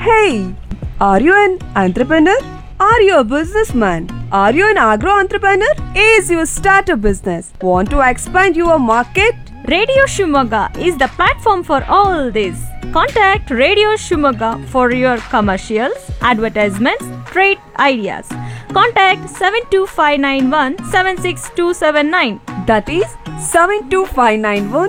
Hey, are you an entrepreneur? Are you a businessman? Are you an agro entrepreneur? Is your start a business? Want to expand your market? Radio Shumaga is the platform for all this. Contact Radio Shumaga for your commercials, advertisements, trade ideas. Contact 72591 76279. That is 72591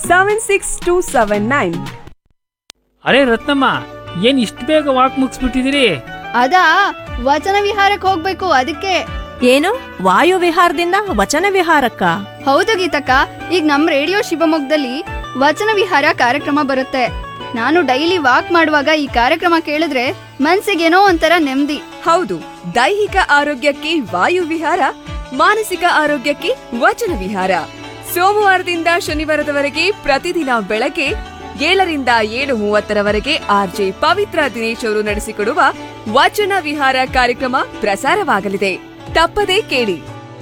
76279. ಅರೆ ರತ್ನಮ್ಮ ಏನ್ ಇಷ್ಟು ಬೇಗ walk ಮುಗಿಸ್ಬಿಟ್ಟಿದ್ದೀರಿ ಅದಾ ವಚನ ವಿಹಾರಕ್ಕೆ ಹೋಗ್ಬೇಕು ಅದಕ್ಕೆ ಏನು ವಾಯು ವಿಹಾರದಿಂದ ವಚನ ವಿಹಾರಕ್ಕ ಹೌದು ಗೀತಕ್ಕ ಈಗ ನಮ್ ರೇಡಿಯೋ ಶಿವಮೊಗ್ಗದಲ್ಲಿ ವಚನ ವಿಹಾರ ಕಾರ್ಯಕ್ರಮ ಬರುತ್ತೆ ನಾನು ಡೈಲಿ ವಾಕ್ ಮಾಡುವಾಗ ಈ ಕಾರ್ಯಕ್ರಮ ಕೇಳಿದ್ರೆ ಮನ್ಸಿಗೇನೋ ಒಂಥರ ನೆಮ್ಮದಿ ಹೌದು ದೈಹಿಕ ಆರೋಗ್ಯಕ್ಕೆ ವಾಯು ವಿಹಾರ ಮಾನಸಿಕ ಆರೋಗ್ಯಕ್ಕೆ ವಚನ ವಿಹಾರ ಸೋಮವಾರದಿಂದ ಶನಿವಾರದವರೆಗೆ ಪ್ರತಿದಿನ ಬೆಳಗ್ಗೆ ಏಳರಿಂದ ಏಳು ಮೂವತ್ತರವರೆಗೆ ಆರ್ಜೆ ಪವಿತ್ರ ದಿನೇಶ್ ಅವರು ನಡೆಸಿಕೊಡುವ ವಚನ ವಿಹಾರ ಕಾರ್ಯಕ್ರಮ ಪ್ರಸಾರವಾಗಲಿದೆ ತಪ್ಪದೇ ಕೇಳಿ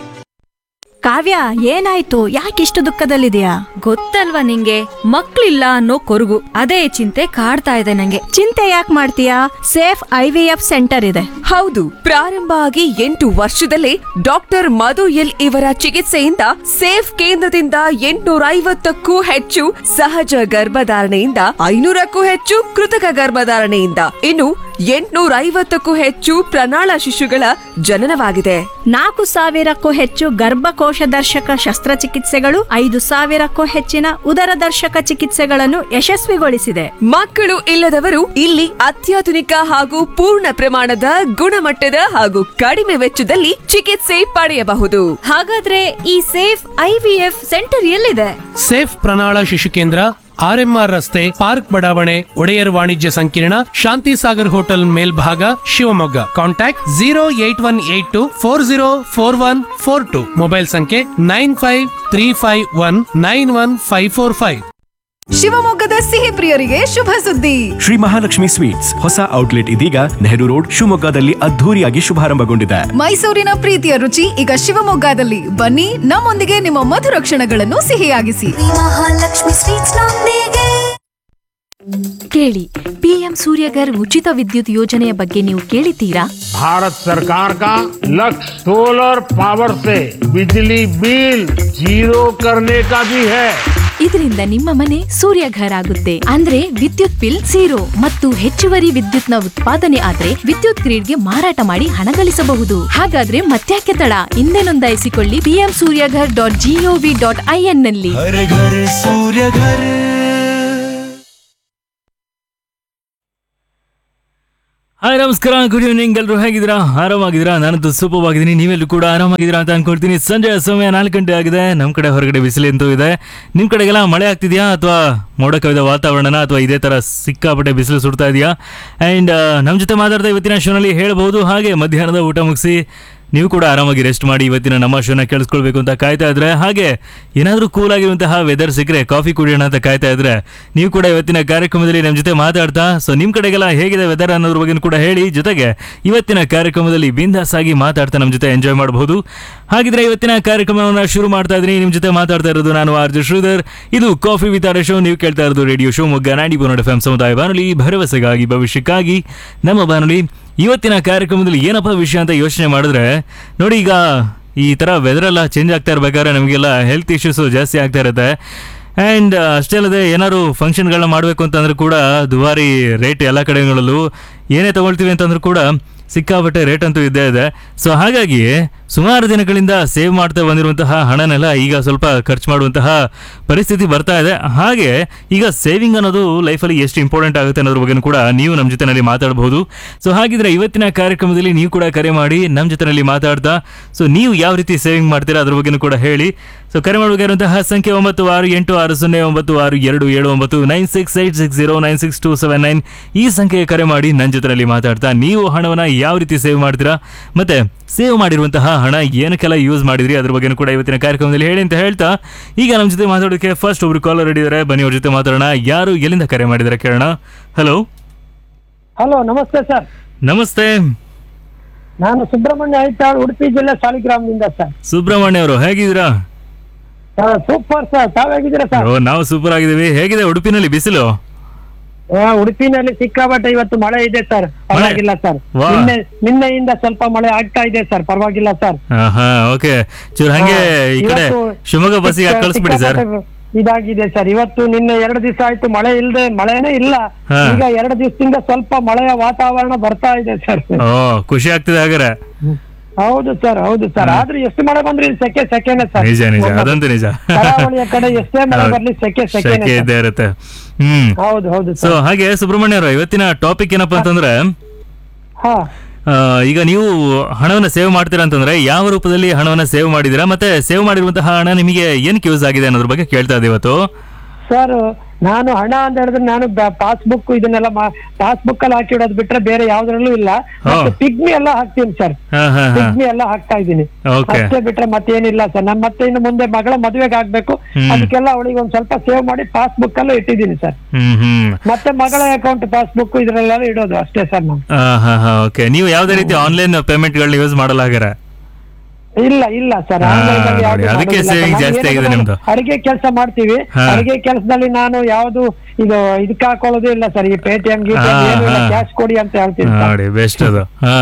ಕಾವ್ಯ ಏನಾಯ್ತು ಯಾಕಿಷ್ಟು ದುಃಖದಲ್ಲಿದೆಯಾ ಗೊತ್ತಲ್ವಾ ನಿಂಗೆ ಮಕ್ಳಿಲ್ಲ ಅನ್ನೋ ಕೊರಗು ಅದೇ ಚಿಂತೆ ಕಾಡ್ತಾ ಇದೆ ನಂಗೆ ಚಿಂತೆ ಯಾಕೆ ಮಾಡ್ತೀಯಾ safe I V F centre ಇದೆ ಹೌದು ಪ್ರಾರಂಭ ಆಗಿ ಎಂಟು ವರ್ಷದಲ್ಲೇ ಡಾಕ್ಟರ್ ಮಧು ಎಲ್ ಇವರ ಚಿಕಿತ್ಸೆಯಿಂದ ಸೇಫ್ ಕೇಂದ್ರದಿಂದ ಎಂಟುನೂರ ಐವತ್ತಕ್ಕೂ ಹೆಚ್ಚು ಸಹಜ ಗರ್ಭಧಾರಣೆಯಿಂದ ಐನೂರಕ್ಕೂ ಹೆಚ್ಚು ಕೃತಕ ಗರ್ಭಧಾರಣೆಯಿಂದ ಇನ್ನು ಎಂಟುನೂರ ಐವತ್ತಕ್ಕೂ ಹೆಚ್ಚು ಪ್ರಣಾಳ ಶಿಶುಗಳ ಜನನವಾಗಿದೆ ನಾಲ್ಕು ಸಾವಿರಕ್ಕೂ ಹೆಚ್ಚು ಗರ್ಭಕೋಶ ದರ್ಶಕ ಶಸ್ತ್ರಚಿಕಿತ್ಸೆಗಳು ಐದು ಸಾವಿರಕ್ಕೂ ಹೆಚ್ಚಿನ ಉದರ ದರ್ಶಕ ಚಿಕಿತ್ಸೆಗಳನ್ನು ಯಶಸ್ವಿಗೊಳಿಸಿದೆ ಮಕ್ಕಳು ಇಲ್ಲದವರು ಇಲ್ಲಿ ಅತ್ಯಾಧುನಿಕ ಹಾಗೂ ಪೂರ್ಣ ಪ್ರಮಾಣದ ಗುಣಮಟ್ಟದ ಹಾಗೂ ಕಡಿಮೆ ವೆಚ್ಚದಲ್ಲಿ ಚಿಕಿತ್ಸೆ ಪಡೆಯಬಹುದು ಹಾಗಾದ್ರೆ ಈ ಸೇಫ್ ಐವಿಎಫ್ ಸೆಂಟರ್ ಎಲ್ಲಿದೆ ಸೇಫ್ ಪ್ರಣಾಳ ಶಿಶು ಕೇಂದ್ರ ಆರ್ಎಂಆರ್ ರಸ್ತೆ ಪಾರ್ಕ್ ಬಡಾವಣೆ ಒಡೆಯರ್ ವಾಣಿಜ್ಯ ಸಂಕೀರ್ಣ ಶಾಂತಿ ಸಾಗರ್ ಹೋಟೆಲ್ ಮೇಲ್ಭಾಗ Shivamogga contact zero eight one eight two four zero four one four two mobile ಸಂಖ್ಯೆ nine five three five one nine one five four five ಶಿವಮೊಗ್ಗದ ಸಿಹಿ ಪ್ರಿಯರಿಗೆ ಶುಭ ಸುದ್ದಿ ಶ್ರೀ ಮಹಾಲಕ್ಷ್ಮಿ ಸ್ವೀಟ್ಸ್ ಹೊಸ ಔಟ್ಲೆಟ್ ಇದೀಗ ನೆಹರು ರೋಡ್ ಶಿವಮೊಗ್ಗದಲ್ಲಿ ಅದ್ಧೂರಿಯಾಗಿ ಶುಭಾರಂಭಗೊಂಡಿದೆ ಮೈಸೂರಿನ ಪ್ರೀತಿಯ ರುಚಿ ಈಗ ಶಿವಮೊಗ್ಗದಲ್ಲಿ ಬನ್ನಿ ನಮ್ಮೊಂದಿಗೆ ನಿಮ್ಮ ಮಧುರ ಕ್ಷಣಗಳನ್ನು ಸಿಹಿಯಾಗಿಸಿ ಮಹಾಲಕ್ಷ್ಮಿ ಸ್ವೀಟ್ಸ್ ನೊಂದಿಗೆ ಕೇಳಿ ಪಿಎಂ ಸೂರ್ಯಗರ್ ಉಚಿತ ವಿದ್ಯುತ್ ಯೋಜನೆಯ ಬಗ್ಗೆ ನೀವು ಕೇಳಿದ್ದೀರಾ भारत सरकार का लक्ष्य सोलर पावर से बिजली बिल जीरो करने का भी है ಇದರಿಂದ ನಿಮ್ಮ ಮನೆ ಸೂರ್ಯಘರ್ ಆಗುತ್ತೆ ಅಂದ್ರೆ ವಿದ್ಯುತ್ ಬಿಲ್ ಝೀರೋ ಮತ್ತು ಹೆಚ್ಚುವರಿ ವಿದ್ಯುತ್ನ ಉತ್ಪಾದನೆ ಆದ್ರೆ ವಿದ್ಯುತ್ ಗ್ರಿಡ್ಗೆ ಮಾರಾಟ ಮಾಡಿ ಹಣ ಗಳಿಸಬಹುದು ಹಾಗಾದ್ರೆ ಮತ್ತ್ಯಾಕೆ ತಡ ಹಿಂದೆ ನೋಂದಾಯಿಸಿಕೊಳ್ಳಿ PM Suryaghar dot GOV dot IN ನಲ್ಲಿ ಹಾಯ್ ನಮಸ್ಕಾರ ಗುಡ್ ಈವ್ನಿಂಗ್ ಎಲ್ಲರೂ ಹೇಗಿದ್ದೀರಾ ಆರಾಮಾಗಿದ್ದೀರಾ ನಾನಂತೂ ಸೂಪರ್ ಆಗಿದ್ದೀನಿ ನೀವೆಲ್ಲರೂ ಕೂಡ ಆರಾಮಾಗಿದ್ದೀರಾ ಅಂತ ಅನ್ಕೊಳ್ತೀನಿ ಸಂಜೆ ಸಮಯ ನಾಲ್ಕು ಗಂಟೆ ಆಗಿದೆ ನಮ್ಮ ಕಡೆ ಹೊರಗಡೆ ಬಿಸಿಲಂತೂ ಇದೆ ನಿಮ್ಮ ಕಡೆಗೆಲ್ಲ ಮಳೆ ಆಗ್ತಿದೆಯಾ ಅಥವಾ ಮೋಡ ಕವಿದ ವಾತಾವರಣನ ಅಥವಾ ಇದೇ ಥರ ಸಿಕ್ಕಾಪಟ್ಟೆ ಬಿಸಿಲು ಸುಡ್ತಾ ಇದೆಯಾ ಆ್ಯಂಡ್ ನಮ್ಮ ಜೊತೆ ಮಾತಾಡ್ತಾ ಇವತ್ತಿನ ಶೋನಲ್ಲಿ ಹೇಳ್ಬೋದು ಹಾಗೆ ಮಧ್ಯಾಹ್ನದ ಊಟ ಮುಗಿಸಿ ನೀವು ಕೂಡ ಆರಾಮಾಗಿ ರೆಸ್ಟ್ ಮಾಡಿ ಇವತ್ತಿನ ನಮ್ಮ ಶೋನ ಕೇಳಿಸ್ಕೊಳ್ಬೇಕು ಅಂತ ಕಾಯ್ತಾ ಇದ್ರೆ ಹಾಗೆ ಏನಾದರೂ ಕೂಲ್ ಆಗಿರುವಂತಹ ವೆದರ್ ಸಿಕ್ಕರೆ ಕಾಫಿ ಕುಡಿಯೋಣ ಅಂತ ಕಾಯ್ತಾ ಇದ್ರೆ ನೀವು ಕೂಡ ಇವತ್ತಿನ ಕಾರ್ಯಕ್ರಮದಲ್ಲಿ ನಮ್ಮ ಜೊತೆ ಮಾತಾಡ್ತಾ ಸೊ ನಿಮ್ಮ ಕಡೆಗೆಲ್ಲ ಹೇಗಿದೆ ವೆದರ್ ಅನ್ನೋದ್ರ ಬಗ್ಗೆ ಕೂಡ ಹೇಳಿ ಜೊತೆಗೆ ಇವತ್ತಿನ ಕಾರ್ಯಕ್ರಮದಲ್ಲಿ ಬಿಂದಾಸ್ ಆಗಿ ಮಾತಾಡ್ತಾ ನಮ್ಮ ಜೊತೆ ಎಂಜಾಯ್ ಮಾಡಬಹುದು ಹಾಗಿದ್ರೆ ಇವತ್ತಿನ ಕಾರ್ಯಕ್ರಮವನ್ನು ಶುರು ಮಾಡ್ತಾ ಇದ್ದೀನಿ ನಿಮ್ಮ ಜೊತೆ ಮಾತಾಡ್ತಾ ಇರೋದು ನಾನು ಆರ್ ಜೆ ಶ್ರೀಧರ್ ಇದು ಕಾಫಿ ವಿತಾರ ಶೋ ನೀವು ಕೇಳ್ತಾ ಇರೋದು ರೇಡಿಯೋ ಶೋ ಮೊಗ್ಗ ನಾಡಿ ಬೋನಡ್ ಎಫ್ ಸಮುದಾಯ ಬಾನುಲಿ ಭರವಸೆಗಾಗಿ ಭವಿಷ್ಯಕ್ಕಾಗಿ ನಮ್ಮ ಬಾನುಲಿ ಇವತ್ತಿನ ಕಾರ್ಯಕ್ರಮದಲ್ಲಿ ಏನಪ್ಪ ವಿಷಯ ಅಂತ ಯೋಚನೆ ಮಾಡಿದ್ರೆ ನೋಡಿ ಈಗ ಈ ಥರ ವೆದರ್ ಎಲ್ಲ ಚೇಂಜ್ ಆಗ್ತಾ ಇರ್ಬೇಕಾದ್ರೆ ನಮಗೆಲ್ಲ ಹೆಲ್ತ್ ಇಶ್ಯೂಸು ಜಾಸ್ತಿ ಆಗ್ತಾ ಇರುತ್ತೆ ಆ್ಯಂಡ್ ಅಷ್ಟೇ ಅಲ್ಲದೆ ಏನಾದ್ರು ಫಂಕ್ಷನ್ಗಳನ್ನ ಮಾಡಬೇಕು ಅಂತಂದ್ರೂ ಕೂಡ ದುಬಾರಿ ರೇಟ್ ಎಲ್ಲ ಕಡೆಗಳಲ್ಲೂ ಏನೇ ತಗೊಳ್ತೀವಿ ಅಂತಂದ್ರೂ ಕೂಡ ಸಿಕ್ಕಾಪಟ್ಟೆ ರೇಟ್ ಅಂತೂ ಇದ್ದೇ ಇದೆ ಸೊ ಹಾಗಾಗಿ ಸುಮಾರು ದಿನಗಳಿಂದ ಸೇವ್ ಮಾಡ್ತಾ ಬಂದಿರುವಂತಹ ಹಣನೆಲ್ಲ ಈಗ ಸ್ವಲ್ಪ ಖರ್ಚು ಮಾಡುವಂತಹ ಪರಿಸ್ಥಿತಿ ಬರ್ತಾ ಇದೆ ಹಾಗೆ ಈಗ ಸೇವಿಂಗ್ ಅನ್ನೋದು ಲೈಫಲ್ಲಿ ಎಷ್ಟು ಇಂಪಾರ್ಟೆಂಟ್ ಆಗುತ್ತೆ ಅನ್ನೋದ್ರ ಬಗ್ಗೆ ಕೂಡ ನೀವು ನಮ್ಮ ಜೊತೆನಲ್ಲಿ ಮಾತಾಡಬಹುದು ಸೊ ಹಾಗಿದ್ರೆ ಇವತ್ತಿನ ಕಾರ್ಯಕ್ರಮದಲ್ಲಿ ನೀವು ಕೂಡ ಕರೆ ಮಾಡಿ ನಮ್ಮ ಜೊತೆನಲ್ಲಿ ಮಾತಾಡ್ತಾ ಸೊ ನೀವು ಯಾವ ರೀತಿ ಸೇವಿಂಗ್ ಮಾಡ್ತೀರಾ ಅದ್ರ ಬಗ್ಗೆನೂ ಕೂಡ ಹೇಳಿ ಸೊ ಕರೆ ಮಾಡಬೇಕಾಗಿರುವಂತಹ ಸಂಖ್ಯೆ ಒಂಬತ್ತು ಆರು ಎಂಟು ಆರು ಸೊನ್ನೆ ಒಂಬತ್ತು ಆರು ಎರಡು ಏಳು ಒಂಬತ್ತು nine six eight six zero nine six two seven nine ಈ ಸಂಖ್ಯೆಗೆ ಕರೆ ಮಾಡಿ ನನ್ನ ಜೊತೆನಲ್ಲಿ ಮಾತಾಡ್ತಾ ನೀವು ಹಣವನ್ನು ಯಾವ ರೀತಿ ಸೇವ್ ಮಾಡ್ತೀರಾ ಮತ್ತೆ ಸೇವ್ ಮಾಡಿರುವಂತಹ ಹಣ ಏನಕ್ಕೆಲ್ಲ ಯೂಸ್ ಮಾಡಿದ್ರಿ ಅದ್ರ ಬಗ್ಗೆ ಕೂಡ ಇವತ್ತಿನ ಕಾರ್ಯಕ್ರಮದಲ್ಲಿ ಹೇಳಿ ಅಂತ ಹೇಳ್ತಾ ಈಗ ನಮ್ಮ ಜೊತೆ ಮಾತಾಡೋದಕ್ಕೆ ಫಸ್ಟ್ ಒಬ್ರು ಕಾಲರ್ ಇದ್ದಾರೆ ಬನ್ನಿ ಅವ್ರ ಜೊತೆ ಮಾತಾಡೋಣ ಯಾರು ಎಲ್ಲಿಂದ ಕರೆ ಮಾಡಿದ್ದಾರೆ ಕೇಳೋಣ ಹಲೋ ಹಲೋ ನಮಸ್ತೆ ಸರ್ ನಮಸ್ತೆ ನಾನು ಸುಬ್ರಹ್ಮಣ್ಯ ಐತಾಳ್ ಉಡುಪಿ ಜಿಲ್ಲೆ ಸಾಲಿಗ್ರಾಮದಿಂದ ಸರ್ ಸುಬ್ರಹ್ಮಣ್ಯ ಅವರು ಹೇಗಿದ್ದೀರಾ ಸೂಪರ್ ಸರ್ ತಾವ್ ಹೇಗಿದ್ದೀರಾ ಸರ್ ಓ ನಾವು ಸೂಪರ್ ಆಗಿದ್ದೀವಿ ಹೇಗಿದೆ ಉಡುಪಿನಲ್ಲಿ ಬಿಸಿಲು ಆ, ಉಡುಪಿನಲ್ಲಿ ಸಿಕ್ಕಾಪಟ್ಟೆ ಇವತ್ತು ಮಳೆ ಇದೆ ಸರ್ ಪರವಾಗಿಲ್ಲ ಸರ್ ವಾ. ನಿನ್ನೆ ನಿನ್ನೆಯಿಂದ ಸ್ವಲ್ಪ ಮಳೆ ಆಗ್ತಾ ಇದೆ ಸರ್ ಪರವಾಗಿಲ್ಲ ಸರ್ ಹಾ ಓಕೆ ಚೂರು ಹಂಗೆ ಈ ಕಡೆ ಇವತ್ತು ಶಿವಮೊಗ್ಗ ಬಸ್ಸಿಗೆ ಸಿಕ್ಕ- ಕಳಿಸ್ಬಿಡಿ ಸರ್ ಸಿಕ್ಕಾಪಟ್ಟೆ ಇದಾಗಿದೆ ಸರ್ ಇವತ್ತು ನಿನ್ನೆ ಎರಡು ದಿವಸ ಆಯ್ತು ಮಳೆ ಇಲ್ಲದೆ ಮಳೆನೇ ಇಲ್ಲ ಹಾ. ಈಗ ಎರಡು ದಿವಸದಿಂದ ಸ್ವಲ್ಪ ಮಳೆಯ ವಾತಾವರಣ ಬರ್ತಾ ಇದೆ ಸರ್ ಓ ಖುಷಿ ಆಗ್ತಿದೆ ಹಾಗಾರೆ ಹೌದು ಸರ್ ಹೌದು ಸರ್ ಆದ್ರೆ ಎಷ್ಟು ಮಳೆ ಬಂದ್ರೆ ಇಲ್ಲಿ ಸೆಕೆ ಸೆಕೆನೆ ಸರ್ ನಿಜ ನಿಜ ಅದಂತೂ ನಿಜ ಕರಾವಳಿಯ ಕಡೆ ಎಷ್ಟೇ ಮಳೆ ಹೌದು. ಬರ್ಲಿ ಸೆಕೆ ಸೆಕೆನೆ ಶೆಕೆ ಸರ್. ಇದ್ದೇ ಇರುತ್ತೆ ಹ್ಮ್ ಹೌದು ಹೌದು ಸೊ ಹಾಗೆ ಸುಬ್ರಹ್ಮಣ್ಯ ಅವರ ಇವತ್ತಿನ ಟಾಪಿಕ್ ಏನಪ್ಪಾ ಅಂತಂದ್ರೆ ಹಾ ಆ, ಈಗ ನೀವು ಹಣವನ್ನ ಸೇವ್ ಮಾಡ್ತೀರಾ ಅಂತಂದ್ರೆ ಯಾವ ರೂಪದಲ್ಲಿ ಹಣವನ್ನ ಸೇವ್ ಮಾಡಿದೀರಾ ಮತ್ತೆ ಸೇವ್ ಮಾಡಿರುವಂತಹ ಹಣ ನಿಮಗೆ ಏನಕ್ಕೆ ಯೂಸ್ ಆಗಿದೆ ಅನ್ನೋದ್ರ ಬಗ್ಗೆ ಕೇಳ್ತಾ ಇದ್ದೀವಿ ಇವತ್ತು ಸರ್ ನಾನು ಹಣ ಅಂತ ಹೇಳಿದ್ರೆ ನಾನು ಪಾಸ್ಬುಕ್ ಇದನ್ನೆಲ್ಲ ಪಾಸ್ಬುಕ್ ಅಲ್ಲಿ ಹಾಕಿಡೋದು ಬಿಟ್ರೆ ಬೇರೆ ಯಾವ್ದ್ರಲ್ಲೂ ಇಲ್ಲ ಮತ್ತೆ ಪಿಗ್ಮಿ ಎಲ್ಲ ಹಾಕ್ತೀನಿ ಸರ್ ಹಾ ಹಾ ಹಾ ಪಿಗ್ಮಿ ಎಲ್ಲ ಹಾಕ್ತಾ ಇದ್ದೀನಿ ಓಕೆ ಅಷ್ಟೇ ಬಿಟ್ರೆ ಮತ್ತೇನಿಲ್ಲ ಸರ್ ನಾನು ಮತ್ತೆ ಇನ್ನು ಮುಂದೆ ಮಗಳ ಮದುವೆಗೆ ಆಗ್ಬೇಕು ಹ್ಮ್. ಅದಕ್ಕೆಲ್ಲ ಅವಳಿಗೆ ಒಂದ್ ಸ್ವಲ್ಪ ಸೇವ್ ಮಾಡಿ ಪಾಸ್ಬುಕ್ ಅಲ್ಲೂ ಇಟ್ಟಿದ್ದೀನಿ ಸರ್ ಹ್ಮ್ ಹ್ಮ್ ಮತ್ತೆ ಮಗಳ ಅಕೌಂಟ್ ಪಾಸ್ಬುಕ್ ಇದ್ರಲ್ಲೆಲ್ಲ ಇಡೋದು ಅಷ್ಟೇ ಸರ್ ನಾನು ಹಾ ಹಾ ಹಾ ಓಕೆ ನೀವು ಯಾವುದೇ ರೀತಿ ಆನ್ಲೈನ್ ಪೇಮೆಂಟ್ಗಳನ್ನ ಯೂಸ್ ಮಾಡಲ್ಲ ಹಾಗಾರೆ ಇಲ್ಲ ಇಲ್ಲ ಸರ್ ಹಾ, ಆನ್ಲೈನ್ ಅಲ್ಲಿ ಯಾವ್ದು ನೋಡಿ, ಅದಕ್ಕೆ ಮಾಡೋದಿಲ್ಲ saving ಸರ್. ಜಾಸ್ತಿ ನಾನು ಆಗಿದೆ ಏನು ನಿಮ್ದು. ಅಡಿಗೆ ಕೆಲಸ ಮಾಡ್ತೀವಿ ಹಾ. ಅಡಿಗೆ ಕೆಲಸದಲ್ಲಿ ನಾನು ಯಾವ್ದು ಇದು ಇದಕ್ಕೆ ಹಾಕೊಳ್ಳೋದು ಇಲ್ಲ ಸರ್ ಈ ಪೇಟಿಎಂ ಹಾ, ಏನು ಇಲ್ಲ ಹಾ. ಕ್ಯಾಶ್ ಕೊಡಿ ಅಂತ ಹೇಳ್ತೀನಿ ಸರ್. ನೋಡಿ ಬೆಸ್ಟ್ ಅದು ಹಾ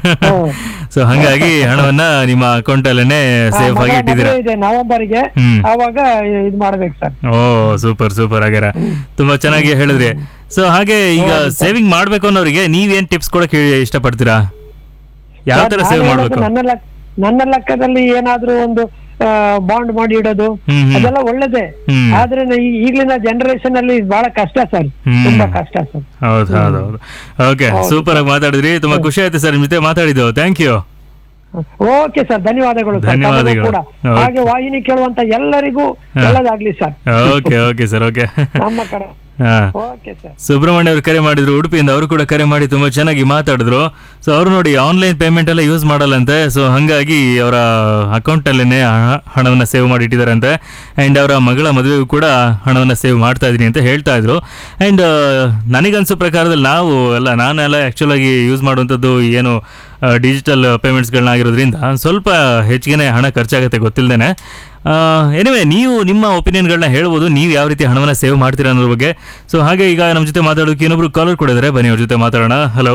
ಸೊ ಹಂಗಾಗಿ ಹಣವನ್ನ ನಿಮ್ಮ ಅಕೌಂಟ್ ಅಲ್ಲೇನೆ ಹಾ, ಸೇಫ್ ಆಗಿ ಮಗಳ ಇಟ್ಟಿದ್ದೀರಾ ಮದುವೆ ಇದೆ ನವೆಂಬರ್ಗೆ ಹ್ಮ್. ಅವಾಗ ಇದು ಮಾಡ್ಬೇಕು ಸರ್ ಓ ಸೂಪರ್ ಸೂಪರ್ ಹಾಗಾರೆ ತುಂಬಾ ಚೆನ್ನಾಗಿ ಹೇಳಿದ್ರಿ ಸೊ ಹಾಗೆ ಈಗ ಸೇವಿಂಗ್ ಮಾಡ್ಬೇಕು ಅನ್ನೋರಿಗೆ ನೀವೇನ್ ಟಿಪ್ಸ್ ಕೊಡಕ್ಕೆ ಇಷ್ಟಪಡ್ತೀರಾ ಯಾವ ತರ ನಾನು ಸೇವ್ ಹೇಳೋದು ಮಾಡ್ಬೇಕು ನನ್ನ ಲೆಕ್ಕ ನನ್ನ ಲೆಕ್ಕದಲ್ಲಿ ಏನಾದ್ರೂ ಒಂದು ಬಾಂಡ್ ಮಾಡಿ ಇಡೋದು ಹ್ಮ್, ಹ್ಮ್. ಅದೆಲ್ಲ ಒಳ್ಳೇದೇ ಹ್ಮ್. ಆದ್ರೆ ನ- ಈ- ಈಗಿನ ಜನರೇಷನ್ ಅಲ್ಲಿ ಬಹಳ ಕಷ್ಟ ಸರ್ ಹ್ಮ್. ತುಂಬಾ ಕಷ್ಟ ಸರ್ ಹೌದು ಹೌದು ಹೌದು ಓಕೆ ಸೂಪರ್ ಆಗಿ ಮಾತಾಡಿದ್ರಿ ತುಂಬಾ ಖುಷಿ ಆಯ್ತು ಸರ್ ನಿಮ್ ಜೊತೆ ಮಾತಾಡಿದ್ದು ಥ್ಯಾಂಕ್ ಯು ಓಕೆ ಸರ್ ಧನ್ಯವಾದಗಳು ಸರ್ ತಮಗೂ ಧನ್ಯವಾದಗಳು. ಕೂಡ ಓಕೆ. ಹಾಗೆ ವಾಹಿನಿ ಕೇಳುವಂತ ಎಲ್ಲರಿಗೂ ಹಾ. ಒಳ್ಳೇದಾಗ್ಲಿ sir okay okay sir okay ನಮ್ಮ ಕಡೆ ಹಾ ಓಕೆ ಸರ್ ಸುಬ್ರಹ್ಮಣ್ಯ ಅವರು ಕರೆ ಮಾಡಿದ್ರು ಉಡುಪಿಯಿಂದ ಅವರು ಕೂಡ ಕರೆ ಮಾಡಿ ತುಂಬಾ ಚೆನ್ನಾಗಿ ಮಾತಾಡಿದ್ರು ಸೊ ಅವರು ನೋಡಿ ಆನ್ಲೈನ್ ಪೇಮೆಂಟ್ ಎಲ್ಲ ಯೂಸ್ ಮಾಡಲ್ಲಂತೆ ಸೊ ಹಂಗಾಗಿ ಅವರ ಅಕೌಂಟ್ ಅಲ್ಲೇನೆ ಹಣ- ಹಣವನ್ನ ಸೇವ್ ಮಾಡಿ ಇಟ್ಟಿದಾರಂತೆ ಅಂಡ್ ಅವರ ಮಗಳ ಮದುವೆಗೂ ಕೂಡ ಹಣವನ್ನ ಸೇವ್ ಮಾಡ್ತಾ ಇದೀನಿ ಅಂತ ಹೇಳ್ತಾ ಇದ್ರು ಅಂಡ್ ನನಗನ್ಸೋ ಪ್ರಕಾರದಲ್ಲಿ ನಾವು ಎಲ್ಲ ನಾನೆಲ್ಲ ಆಕ್ಚುಲ್ ಆಗಿ ಯೂಸ್ ಮಾಡುವಂಥದ್ದು ಏನು ಡಿಜಿಟಲ್ ಪೇಮೆಂಟ್ಸ್ಗಳನ್ನ ಆಗಿರೋದ್ರಿಂದ ಸ್ವಲ್ಪ ಹೆಚ್ಚಿಗೆ ಹಣ ಖರ್ಚಾಗುತ್ತೆ ಗೊತ್ತಿಲ್ಲದೇನೆ ಎನಿವೆ ನೀವು ನಿಮ್ಮ ಒಪಿನಿಯನ್ಗಳನ್ನ ಹೇಳ್ಬೋದು ನೀವು ಯಾವ ರೀತಿ ಹಣವನ್ನ ಸೇವ್ ಮಾಡ್ತೀರಾ ಅನ್ನೋದ್ರ ಬಗ್ಗೆ ಸೊ ಹಾಗೆ ಈಗ ನಮ್ಮ ಜೊತೆ ಮಾತಾಡೋಕೆ ಇನ್ನೊಬ್ರು ಕಾಲರ್ ಕೊಡಿದ್ದಾರೆ ಬನ್ನಿ ಅವ್ರ ಜೊತೆ ಮಾತಾಡೋಣ ಹಲೋ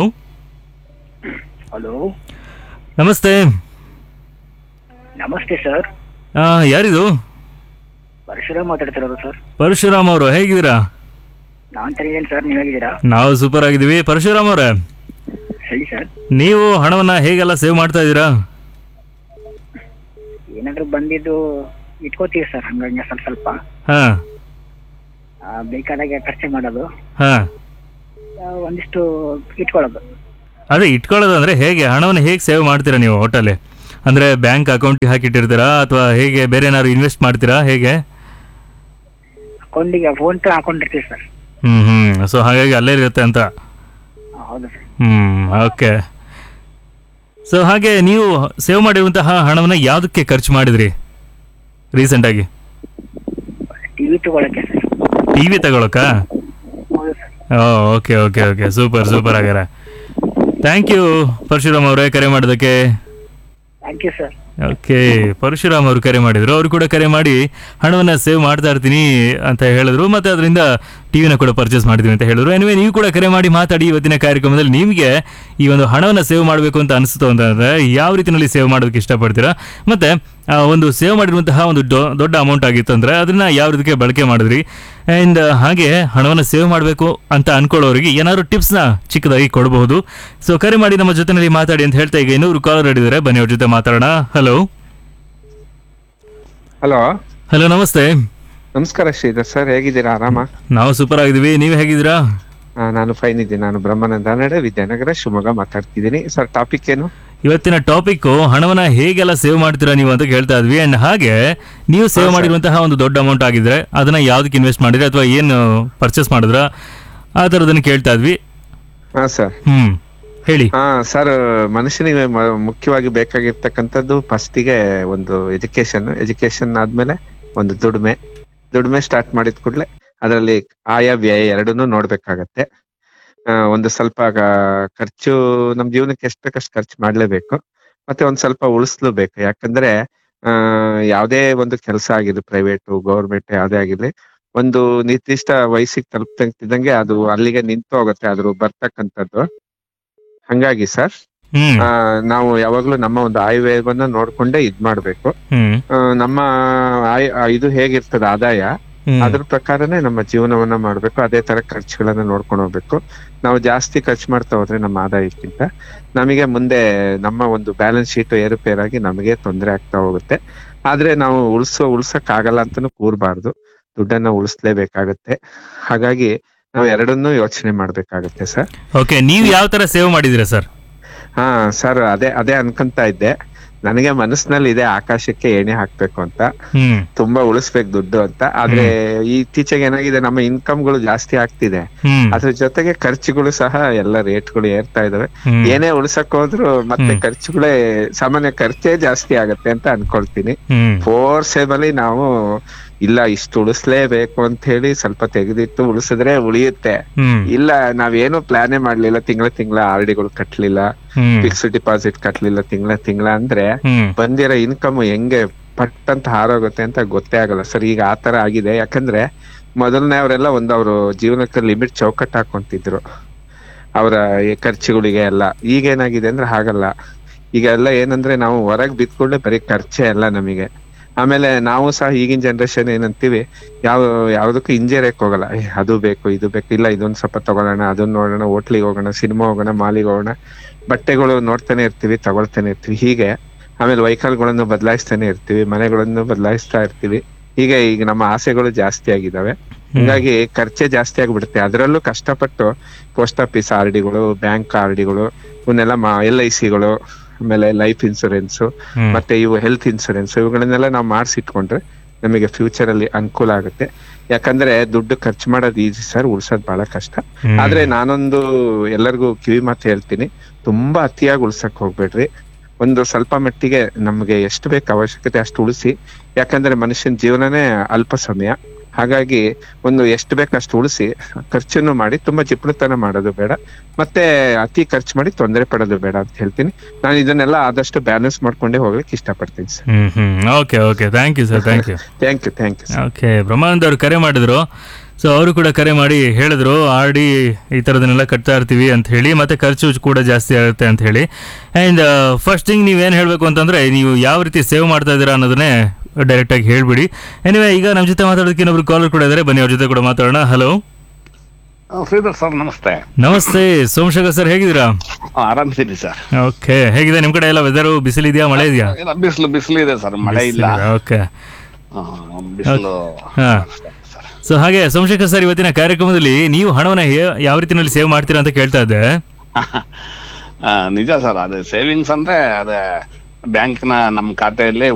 ಹಲೋ ನಮಸ್ತೆ ನಮಸ್ತೆ ಸರ್ ಆ, ಯಾರಿದು ಪರಶುರಾಮ್ ಮಾತಾಡ್ತಿರೋದು ಸರ್ ಪರಶುರಾಮ್ ಅವರು ಹೇಗಿದ್ದೀರಾ ನಾನ್ ಚೆನ್ನಾಗಿದ್ದೀನಿ ಸರ್ ನೀವು ಹೇಗಿದ್ದೀರಾ ನಾವು ಸೂಪರ್ ಆಗಿದ್ದೀವಿ ಪರಶುರಾಮ್ ಅವರೇ ಹೇಳಿ ಸರ್ ನೀವು ಹಣವನ್ನ ಹೇಗೆಲ್ಲ ಸೇವ್ ಮಾಡ್ತಾ ಇದ್ದೀರಾ ಏನಾದ್ರೂ ಬಂದಿದ್ದು ಇಟ್ಕೋತೀವಿ ಸರ್ ಹಂಗಂಗೆ ಸ್ವಲ್ಪ ಸ್ವಲ್ಪ ಹಾ ಆ, ಬೇಕಾದಾಗ ಖರ್ಚು ಮಾಡೋದು ಹಾ ಆ, ಒಂದಿಷ್ಟು ಇಟ್ಕೊಳ್ಳೋದು ಅದೇ ಇಟ್ಕೊಳ್ಳೋದು ಅಂದ್ರೆ ಹೇಗೆ ಹಣವನ್ನು ಹೇಗೆ ಸೇವ್ ಮಾಡ್ತೀರಾ ನೀವು ಒಟ್ಟಲ್ಲಿ ಅಂದ್ರೆ ಬ್ಯಾಂಕ್ ಅಕೌಂಟ್ಗೆ ಹಾಕಿಟ್ಟಿರ್ತೀರಾ ಅಥವಾ ಹೇಗೆ ಬೇರೆ ಏನಾದ್ರು ಇನ್ವೆಸ್ಟ್ ಮಾಡ್ತೀರಾ ಹೇಗೆ ಅಕೌಂಟಿಗೆ ಫೋನ್ ಪೇ ಹಾಕೊಂಡಿರ್ತೀವಿ ಸರ್ ಹ್ಮ್ ಹ್ಮ್ ಸೊ ಹಾಗಾಗಿ ಅಲ್ಲೇ ಇರುತ್ತೆ ಅಂತ ಹೌದು ಸರ್ ಹ್ಮ್ ಓಕೆ ಸೊ ಹಾಗೆ ನೀವು ಸೇವ್ ಮಾಡಿರುವಂತಹ ಹಣವನ್ನ ಯಾವುದಕ್ಕೆ ಖರ್ಚು ಮಾಡಿದ್ರಿ ರೀಸೆಂಟ್ ಆಗಿ ಟಿವಿ ತಗೊಳಕ್ಕೆ ಸರ್ ಟಿವಿ ತಗೊಳಕಾ ಹೌದು sir okay okay okay super super ಆಗ್ಯಾರ ಥ್ಯಾಂಕ್ ಯು ಪರಶುರಾಮ್ ಅವರೇ ಕರೆ ಮಾಡೋದಕ್ಕೆ thank you sir okay Parashuram ಅವರು ಕರೆ ಮಾಡಿದ್ರು ಅವರು ಕೂಡ ಕರೆ ಮಾಡಿ ಹಣವನ್ನ ಸೇವ್ ಮಾಡ್ತಾ ಇರ್ತೀನಿ ಅಂತ ಹೇಳಿದ್ರು ಮತ್ತೆ ಅದರಿಂದ ಟಿವಿನ ಕೂಡ ಪರ್ಚೇಸ್ ಮಾಡಿದ್ವಿ ಅಂತ ಹೇಳಿದ್ರು ಎನಿವೆ ನೀವು ಕೂಡ ಕರೆ ಮಾಡಿ ಮಾತಾಡಿ ಇವತ್ತಿನ ಕಾರ್ಯಕ್ರಮದಲ್ಲಿ ನಿಮಗೆ ಈ ಒಂದು ಹಣವನ್ನ ಸೇವ್ ಮಾಡಬೇಕು ಅಂತ ಅನಿಸ್ತು ಅಂತಂದ್ರೆ ಯಾವ ರೀತಿಯಲ್ಲಿ ಸೇವ್ ಮಾಡೋದಕ್ಕೆ ಇಷ್ಟಪಡ್ತೀರಾ ಮತ್ತೆ ಆ ಒಂದು ಸೇವ್ ಮಾಡಿರುವಂತಹ ಒಂದು ದೊ- ದೊಡ್ಡ ಅಮೌಂಟ್ ಆಗಿತ್ತು ಅಂದ್ರೆ ಅದನ್ನ ಯಾವ ರೀತಿಗೆ ಬಳಕೆ ಮಾಡಿದ್ರಿ ಅಂಡ್ ಹಾಗೆ ಹಣವನ್ನು ಸೇವ್ ಮಾಡಬೇಕು ಅಂತ ಅನ್ಕೊಳ್ಳೋರಿಗೆ ಏನಾದ್ರು ಟಿಪ್ಸ್ನ ಚಿಕ್ಕದಾಗಿ ಕೊಡಬಹುದು ಸೊ ಕರೆ ಮಾಡಿ ನಮ್ಮ ಜೊತೆನಲ್ಲಿ ಮಾತಾಡಿ ಅಂತ ಹೇಳ್ತಾ ಈಗ ಇನ್ನೂರು ಕಾಲರ್ ಹಿಡಿದರೆ ಬನ್ನಿ ಅವ್ರ ಜೊತೆ ಮಾತಾಡೋಣ ಹಲೋ ಹಲೋ ಹಲೋ ನಮಸ್ತೆ ನಮಸ್ಕಾರ ಶ್ರೀಧರ್ ಸರ್ ಹೇಗಿದ್ದೀರಾ ಆರಾಮ ನಾವು ಸೂಪರ್ ಆಗಿದ್ದೀವಿ ನೀವು ಹೇಗಿದ್ದೀರಾ ಆ, ನಾನು ಫೈನ್ ಇದ್ದೀನಿ ನಾನು ಬ್ರಹ್ಮಾನಂದ ನಡೆ ವಿದ್ಯಾನಗರ ಶಿವಮೊಗ್ಗ ಮಾತಾಡ್ತಿದ್ದೀನಿ ಸರ್ ಟಾಪಿಕ್ ಏನು ಇವತ್ತಿನ ಟಾಪಿಕ್ ಹಣವನ್ನ ಹೇಗೆಲ್ಲ ಸೇವ್ ಮಾಡ್ತೀರಾ ನೀವು ಅಂತ ಕೇಳ್ತಾ ಇದ್ವಿ ಅಂಡ್ ಹಾಗೆ ನೀವು ಸೇವ್ ಮಾಡಿರುವಂತಹ ಒಂದು ದೊಡ್ಡ ಅಮೌಂಟ್ ಆಗಿದ್ರೆ ಅದನ್ನ ಯಾವ್ದಕ್ಕೆ ಇನ್ವೆಸ್ಟ್ ಮಾಡಿದ್ರೆ ಅಥವಾ ಏನು ಪರ್ಚೇಸ್ ಮಾಡಿದ್ರ ಆ ಥರದನ್ನ ಕೇಳ್ತಾ ಇದ್ವಿ ಹಾ ಸರ್ ಹ್ಮ್ ಹೇಳಿ ಹಾ ಸರ್ ಮನುಷ್ಯನಿಗೆ ಮ- ಮುಖ್ಯವಾಗಿ ಬೇಕಾಗಿರ್ತಕ್ಕಂಥದ್ದು ಫಸ್ಟಿಗೆ ಒಂದು ಎಜುಕೇಶನ್ ಎಜುಕೇಶನ್ ಆದ್ಮೇಲೆ ಒಂದು ದುಡಿಮೆ ದುಡಿಮೆ ಸ್ಟಾರ್ಟ್ ಮಾಡಿದ ಕೂಡಲೇ ಅದರಲ್ಲಿ ಆಯ ವ್ಯಯ ಎರಡನ್ನೂ ನೋಡ್ಬೇಕಾಗತ್ತೆ ಆ, ಒಂದು ಸ್ವಲ್ಪ ಗ- ಖರ್ಚು ನಮ್ ಜೀವನಕ್ಕೆ ಎಷ್ಟು ಬೇಕಷ್ಟು ಖರ್ಚು ಮಾಡ್ಲೇಬೇಕು ಮತ್ತೆ ಒಂದ್ ಸ್ವಲ್ಪ ಉಳಿಸ್ಲೇಬೇಕು ಯಾಕಂದ್ರೆ ಆ ಯಾವ್ದೇ ಒಂದು ಕೆಲಸ ಆಗಿರ್ಲಿ ಪ್ರೈವೇಟ್ ಗೌರ್ಮೆಂಟ್ ಯಾವ್ದೇ ಆಗಿರ್ಲಿ ಒಂದು ನಿರ್ದಿಷ್ಟ ವಯಸ್ಸಿಗೆ ತಲುಪ್ತಿದ್ದಂಗೆ ಅದು ಅಲ್ಲಿಗೆ ನಿಂತು ಹೋಗುತ್ತೆ ಅದ್ರ ಬರ್ತಕ್ಕಂಥದ್ದು ಹಂಗಾಗಿ ಸರ್ ಹ್ಮ್ ಆ, ನಾವು ಯಾವಾಗ್ಲೂ ನಮ್ಮ ಒಂದು ಆಯವ್ಯಯವನ್ನ ನೋಡ್ಕೊಂಡೇ ಇದ್ ಮಾಡ್ಬೇಕು ಹ್ಮ್ ಆ, ನಮ್ಮ ಆಯ್ ಆ, ಇದು ಹೇಗಿರ್ತದೆ ಆದಾಯ ಹ್ಮ್. ಅದ್ರ ಪ್ರಕಾರನೇ ನಮ್ಮ ಜೀವನವನ್ನ ಮಾಡ್ಬೇಕು ಅದೇ ತರ ಖರ್ಚುಗಳನ್ನ ನೋಡ್ಕೊಂಡು ಹೋಗ್ಬೇಕು ನಾವು ಜಾಸ್ತಿ ಖರ್ಚು ಮಾಡ್ತಾ ಹೋದ್ರೆ ನಮ್ಮ ಆದಾಯಕ್ಕಿಂತ ನಮಗೆ ಮುಂದೆ ನಮ್ಮ ಒಂದು ಬ್ಯಾಲೆನ್ಸ್ ಶೀಟ್ ಏರುಪೇರಾಗಿ ನಮಗೆ ತೊಂದರೆ ಆಗ್ತಾ ಹೋಗುತ್ತೆ ಆದ್ರೆ ನಾವು ಉಳ್ಸೋ ಉಳ್ಸಕ್ ಆಗಲ್ಲ ಅಂತಾನು ಕೂರ್ಬಾರ್ದು ದುಡ್ಡನ್ನ ಉಳಿಸ್ಲೇಬೇಕಾಗತ್ತೆ ಹಾಗಾಗಿ ನಾವು ಎರಡನ್ನೂ ಯೋಚನೆ ಮಾಡ್ಬೇಕಾಗತ್ತೆ ಸರ್ ಓಕೆ ನೀವು ಯಾವ ತರ ಸೇವ್ ಮಾಡಿದಿರಾ ಸರ್ ಹಾ ಸರ್ ಅದೇ ಅದೇ ಅನ್ಕೊಂತ ಇದ್ದೆ ನನಗೆ ಮನಸ್ಸಿನಲ್ಲಿ ಇದೆ ಆಕಾಶಕ್ಕೆ ಎಣ್ಣೆ ಹಾಕ್ಬೇಕು ಅಂತ ಹ್ಮ್ ತುಂಬಾ ಉಳಿಸ್ಬೇಕು ದುಡ್ಡು ಅಂತ ಆದ್ರೆ ಈ ಇತ್ತೀಚೆಗೆ ಏನಾಗಿದೆ ನಮ್ಮ ಇನ್ಕಮ್ಗಳು ಜಾಸ್ತಿ ಆಗ್ತಿದೆ ಹ್ಮ್ ಅದ್ರ ಜೊತೆಗೆ ಖರ್ಚುಗಳು ಸಹ ಎಲ್ಲ ರೇಟ್ಗಳು ಏರ್ತಾ ಇದಾವೆ ಹ್ಮ್. ಏನೇ ಉಳ್ಸಕ್ ಹೋದ್ರು ಮತ್ತೆ ಹ್ಮ್. ಖರ್ಚುಗಳೇ ಸಾಮಾನ್ಯ ಖರ್ಚೇ ಜಾಸ್ತಿ ಆಗತ್ತೆ ಅಂತ ಅನ್ಕೊಳ್ತೀನಿ ಹ್ಮ್ ಫೋರ್ಸೇಬಲಿ ನಾವು ಇಲ್ಲ ಇಷ್ಟು ಉಳಿಸ್ಲೇಬೇಕು ಅಂತ ಹೇಳಿ ಸ್ವಲ್ಪ ತೆಗೆದಿಟ್ಟು ಉಳಿಸಿದ್ರೆ ಉಳಿಯುತ್ತೆ ಹ್ಮ್ ಇಲ್ಲ ನಾವೇನು ಪ್ಲಾನೇ ಮಾಡ್ಲಿಲ್ಲ ತಿಂಗಳ ತಿಂಗಳ ಆರ್ ಡಿಗಳು ಕಟ್ಲಿಲ್ಲ ಹ್ಮ್ ಫಿಕ್ಸ್ಡ್ ಡಿಪಾಸಿಟ್ ಕಟ್ಲಿಲ್ಲ ತಿಂಗಳ ತಿಂಗಳ ಅಂದ್ರೆ ಹ್ಮ್ ಬಂದಿರೋ ಇನ್ಕಮ್ ಹೆಂಗೆ ಪಟ್ ಅಂತ ಹಾರೋಗುತ್ತೆ ಅಂತ ಗೊತ್ತೇ ಆಗಲ್ಲ ಸರ್ ಈಗ ಆ ತರ ಆಗಿದೆ ಯಾಕಂದ್ರೆ ಮೊದಲನೇ ಅವರೆಲ್ಲ ಒಂದು ಅವರು ಜೀವನಕ್ಕೆ ಲಿಮಿಟ್ ಚೌಕಟ್ಟು ಹಾಕೊಂತಿದ್ರು ಅವರ ಖರ್ಚುಗಳಿಗೆ ಎಲ್ಲ ಈಗ ಏನಾಗಿದೆ ಅಂದ್ರೆ ಹಾಗಲ್ಲ ಈಗ ಎಲ್ಲ ಏನಂದ್ರೆ ನಾವು ಹೊರಗ್ ಬಿದ್ಕೊಳ್ಳೆ ಬರೀ ಖರ್ಚೆ ಅಲ್ಲ ನಮಗೆ ಆಮೇಲೆ ನಾವು ಸಹ ಈಗಿನ ಜನರೇಷನ್ ಏನಂತೀವಿ ಯಾವ ಯಾವ್ದಕ್ಕೂ ಇಂಜೇರಕ್ ಹೋಗಲ್ಲ ಏ, ಅದು ಬೇಕು ಇದು ಬೇಕು ಇಲ್ಲ ಇದೊಂದ್ ಸ್ವಲ್ಪ ತಗೊಳ್ಳೋಣ ಅದನ್ನ ನೋಡೋಣ ಹೋಟ್ಲಿಗೆ ಹೋಗೋಣ ಸಿನಿಮಾ ಹೋಗೋಣ ಮಾಲಿಗೆ ಹೋಗೋಣ ಬಟ್ಟೆಗಳು ನೋಡ್ತಾನೆ ಇರ್ತೀವಿ ತಗೊಳ್ತಾನೆ ಇರ್ತೀವಿ ಹೀಗೆ ಆಮೇಲೆ ವೆಹಿಕಲ್ಗಳನ್ನು ಬದಲಾಯಿಸ್ತಾನೆ ಇರ್ತೀವಿ ಮನೆಗಳನ್ನು ಬದಲಾಯಿಸ್ತಾ ಇರ್ತೀವಿ ಹೀಗೆ ಈಗ ನಮ್ಮ ಆಸೆಗಳು ಜಾಸ್ತಿ ಆಗಿದಾವೆ ಹಿಂಗಾಗಿ ಖರ್ಚೆ ಜಾಸ್ತಿ ಆಗ್ಬಿಡುತ್ತೆ ಅದರಲ್ಲೂ ಕಷ್ಟಪಟ್ಟು ಪೋಸ್ಟ್ ಆಫೀಸ್ ಆರ್ ಡಿಗಳು ಬ್ಯಾಂಕ್ ಆರ್ ಡಿಗಳು ಇವನ್ನೆಲ್ಲ ಎಲ್ ಐ ಸಿಗಳು ಆಮೇಲೆ ಲೈಫ್ ಇನ್ಸೂರೆನ್ಸ್ ಹ್ಮ್. ಮತ್ತೆ ಇವು ಹೆಲ್ತ್ ಇನ್ಸೂರೆನ್ಸ್ ಇವುಗಳನ್ನೆಲ್ಲ ನಾವು ಮಾಡಿಸಿಟ್ಕೊಂಡ್ರೆ ನಮಗೆ ಫ್ಯೂಚರ್ ಅಲ್ಲಿ ಅನುಕೂಲ ಆಗುತ್ತೆ ಯಾಕಂದ್ರೆ ದುಡ್ಡು ಖರ್ಚು ಮಾಡೋದು ಈಸಿ ಸರ್ ಉಳ್ಸೋದ್ ಬಹಳ ಕಷ್ಟ ಹ್ಮ್. ಆದ್ರೆ ನಾನೊಂದು ಎಲ್ಲರಿಗೂ ಕಿವಿ ಮಾತು ಹೇಳ್ತೀನಿ ತುಂಬಾ ಅತಿಯಾಗಿ ಉಳ್ಸಕ್ ಹೋಗ್ಬೇಡ್ರಿ ಒಂದು ಸ್ವಲ್ಪ ಮಟ್ಟಿಗೆ ನಮ್ಗೆ ಎಷ್ಟು ಬೇಕು ಅವಶ್ಯಕತೆ ಅಷ್ಟು ಉಳಿಸಿ ಯಾಕಂದ್ರೆ ಮನುಷ್ಯನ ಜೀವನನೇ ಅಲ್ಪ ಸಮಯ ಹಾಗಾಗಿ ಒಂದು ಎಷ್ಟು ಬೇಕು ಅಷ್ಟು ಉಳಿಸಿ ಖರ್ಚನ್ನು ಮಾಡಿ ತುಂಬಾ ಜಿಪುಣತನ ಮಾಡೋದು ಬೇಡ ಮತ್ತೆ ಅತಿ ಖರ್ಚು ಮಾಡಿ ತೊಂದರೆ ಪಡೋದು ಬೇಡ ಅಂತ ಹೇಳ್ತೀನಿ ನಾನು ಇದನ್ನೆಲ್ಲ ಆದಷ್ಟು ಬ್ಯಾಲೆನ್ಸ್ ಮಾಡ್ಕೊಂಡೇ ಹೋಗ್ಲಿಕ್ಕೆ ಇಷ್ಟಪಡ್ತೀನಿ sir hmm hmm okay okay thank you sir thank you thank you thank you okay Brahmanand ಅವರು ಕರೆ ಮಾಡಿದ್ರು ಸೊ ಅವರು ಕೂಡ ಕರೆ ಮಾಡಿ ಹೇಳಿದ್ರು ಆರ್ ಡಿ ಈ ಥರದನ್ನೆಲ್ಲ ಕಟ್ತಾ ಇರ್ತೀವಿ ಅಂತ ಹೇಳಿ ಮತ್ತೆ ಖರ್ಚು ಕೂಡ ಜಾಸ್ತಿ ಆಗುತ್ತೆ ಅಂತ ಹೇಳಿ ಆ್ಯಂಡ್ ಫಸ್ಟ್ ಥಿಂಗ್ ನೀವೇನು ಹೇಳಬೇಕು ಅಂತಂದ್ರೆ ನೀವು ಯಾವ ರೀತಿ ಸೇವ್ ಮಾಡ್ತಾ ಇದ್ದೀರಾ ಅನ್ನೋದನ್ನೇ ಡೈರೆಕ್ಟಾಗಿ ಹೇಳ್ಬಿಡಿ ಎನಿವೆ ಈಗ ನಮ್ಮ ಜೊತೆ ಮಾತಾಡೋದಕ್ಕೆ ಇನ್ನೊಬ್ರು ಕಾಲರ್ ಕೂಡ ಇದ್ದಾರೆ ಬನ್ನಿ ಅವ್ರ ಜೊತೆ ಕೂಡ ಮಾತಾಡೋಣ ಹಲೋ ಶ್ರೀಧರ್ ಸರ್ ನಮಸ್ತೆ ನಮಸ್ತೆ ಸೋಮಶೇಖರ್ ಸರ್ ಹೇಗಿದ್ದೀರಾ ಆರಾಮಿದ್ದೀನಿ ಸರ್ ಓಕೆ ಹೇಗಿದೆ ನಿಮ್ಮ ಕಡೆ ಎಲ್ಲ ವೆದರು ಬಿಸಿಲಿದೆಯಾ ಮಳೆ ಇದೆಯಾ ಇಲ್ಲ ಬಿಸಿಲು ಬಿಸಿಲು ಇದೆ ಸರ್ ಮಳೆ ಇಲ್ಲ ಓಕೆ ಆ, ಬಿಸಿಲು ಹಾ ಸೊ ಹಾಗೆ ಸೋಮಶೇಖರ್ ಸರ್ ಇವತ್ತಿನ ಕಾರ್ಯಕ್ರಮದಲ್ಲಿ ನೀವು ಹಣವನ್ನ ಹೇ- ಯಾವ ರೀತಿಯಲ್ಲಿ ಸೇವ್ ಮಾಡ್ತೀರಾ ಅಂತ ಕೇಳ್ತಾ ಇದ್ದೆ ಆ, ನಿಜ ಸರ್ ಅದೇ ಸೇವಿಂಗ್ಸ್ ಅಂದ್ರೆ ಅದೇ ಬ್ಯಾಂಕ್ನ ನಮ್ಮ ಖಾತೆಯಲ್ಲಿ